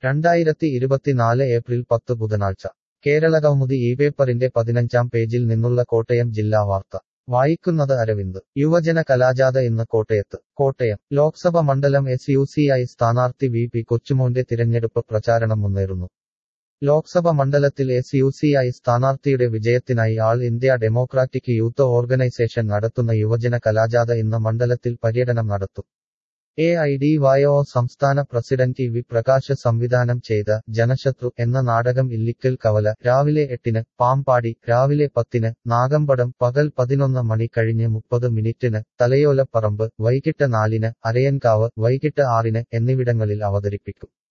രണ്ടായിരത്തി ഇരുപത്തിനാല് ഏപ്രിൽ പത്ത് ബുധനാഴ്ച കേരളകൗമുദി ഈ പേപ്പറിന്റെ പതിനഞ്ചാം പേജിൽ നിന്നുള്ള കോട്ടയം ജില്ലാ വാർത്ത വായിക്കുന്നത് അരവിന്ദ് യുവജന കലാജാഥ ഇന്ന് കോട്ടയത്ത് കോട്ടയം ലോക്സഭ മണ്ഡലം എസ് യു സി ഐ സ്ഥാനാർത്ഥി വി പി കൊച്ചുമോന്റെ തിരഞ്ഞെടുപ്പ് പ്രചാരണം മുന്നേറുന്നു ലോക്സഭ മണ്ഡലത്തിൽ എസ് യു സി ഐ സ്ഥാനാർത്ഥിയുടെ വിജയത്തിനായി all India democratic youth organisation നടത്തുന്ന യുവജന കലാജാഥ ഇന്ന് മണ്ഡലത്തിൽ പര്യടനം നടത്തും A I D Y O സംസ്ഥാന പ്രസിഡന്റ് വി പ്രകാശ് സംവിധാനം ചെയ്ത ജനശത്രു എന്ന നാടകം ഇല്ലിക്കൽ കവല രാവിലെ എട്ടിന് പാമ്പാടി രാവിലെ പത്തിന് നാഗമ്പടം പകൽ പതിനൊന്ന് മണി കഴിഞ്ഞ് മുപ്പത് മിനിറ്റിന് തലയോലപ്പറമ്പ് വൈകിട്ട് നാലിന് അരയൻകാവ് വൈകിട്ട് ആറിന് എന്നിവിടങ്ങളിൽ അവതരിപ്പിക്കും